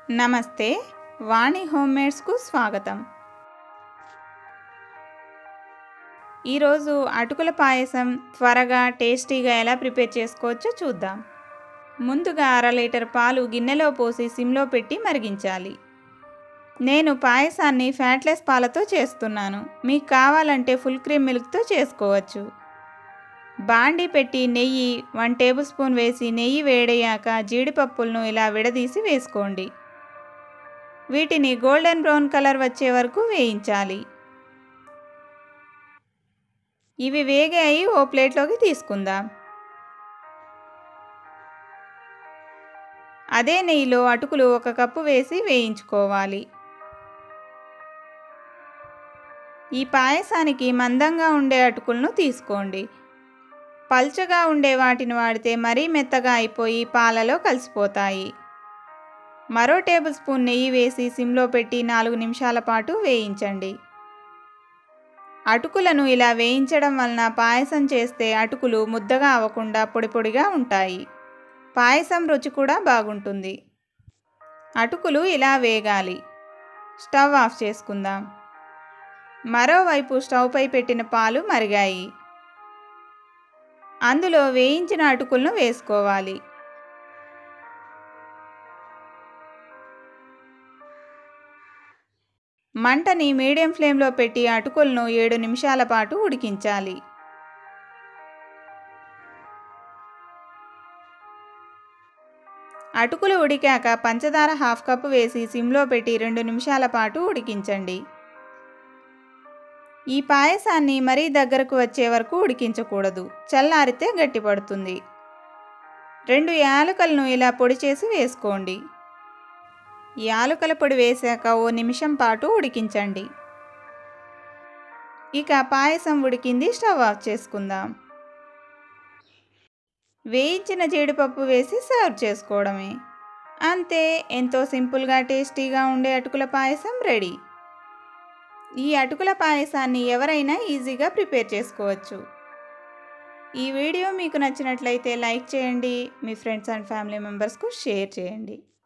నమస్తే వాణి హోమ్మేడ్స్కు స్వాగతం ఈరోజు అటుకుల పాయసం త్వరగా టేస్టీగా ఎలా ప్రిపేర్ చేసుకోవచ్చో చూద్దాం ముందుగా అర లీటర్ పాలు గిన్నెలో పోసి సిమ్లో పెట్టి మరిగించాలి నేను పాయసాన్ని ఫ్యాట్లెస్ పాలతో చేస్తున్నాను మీకు కావాలంటే ఫుల్ క్రీమ్ మిల్క్తో చేసుకోవచ్చు బాండి పెట్టి నెయ్యి వన్ టేబుల్ స్పూన్ వేసి నెయ్యి వేడయ్యాక జీడిపప్పులను ఇలా విడదీసి వేసుకోండి వీటిని గోల్డెన్ బ్రౌన్ కలర్ వచ్చే వరకు వేయించాలి ఇవి వేగాయి ఓ ప్లేట్లోకి తీసుకుందాం అదే నెయ్యిలో అటుకులు ఒక కప్పు వేసి వేయించుకోవాలి ఈ పాయసానికి మందంగా ఉండే అటుకులను తీసుకోండి పల్చగా ఉండే వాటిని వాడితే మరీ మెత్తగా అయిపోయి పాలలో కలిసిపోతాయి మరో టేబుల్ స్పూన్ నెయ్యి వేసి సిమ్లో పెట్టి నాలుగు నిమిషాల పాటు వేయించండి అటుకులను ఇలా వేయించడం వలన పాయసం చేస్తే అటుకులు ముద్దగా అవ్వకుండా పొడి పొడిగా ఉంటాయి పాయసం రుచి కూడా బాగుంటుంది అటుకులు ఇలా వేగాలి స్టవ్ ఆఫ్ చేసుకుందాం మరోవైపు స్టవ్ పై పెట్టిన పాలు మరిగాయి అందులో వేయించిన అటుకులను వేసుకోవాలి మంటని మీడియం ఫ్లేమ్లో పెట్టి అటుకులను ఏడు నిమిషాల పాటు ఉడికించాలి అటుకులు ఉడికాక పంచదార హాఫ్ కప్ వేసి సిమ్లో పెట్టి రెండు నిమిషాల పాటు ఉడికించండి ఈ పాయసాన్ని మరీ దగ్గరకు వచ్చే వరకు ఉడికించకూడదు చల్లారితే గట్టిపడుతుంది రెండు యాలకలను ఇలా పొడి చేసి వేసుకోండి యాలకల పొడి వేశాక ఓ నిమిషం పాటు ఉడికించండి ఇక పాయసం ఉడికింది స్టవ్ ఆఫ్ చేసుకుందాం వేయించిన జీడిపప్పు వేసి సర్వ్ చేసుకోవడమే అంతే ఎంతో సింపుల్గా టేస్టీగా ఉండే అటుకుల పాయసం రెడీ ఈ అటుకుల పాయసాన్ని ఎవరైనా ఈజీగా ప్రిపేర్ చేసుకోవచ్చు ఈ వీడియో మీకు నచ్చినట్లయితే లైక్ చేయండి మీ ఫ్రెండ్స్ అండ్ ఫ్యామిలీ మెంబర్స్కు షేర్ చేయండి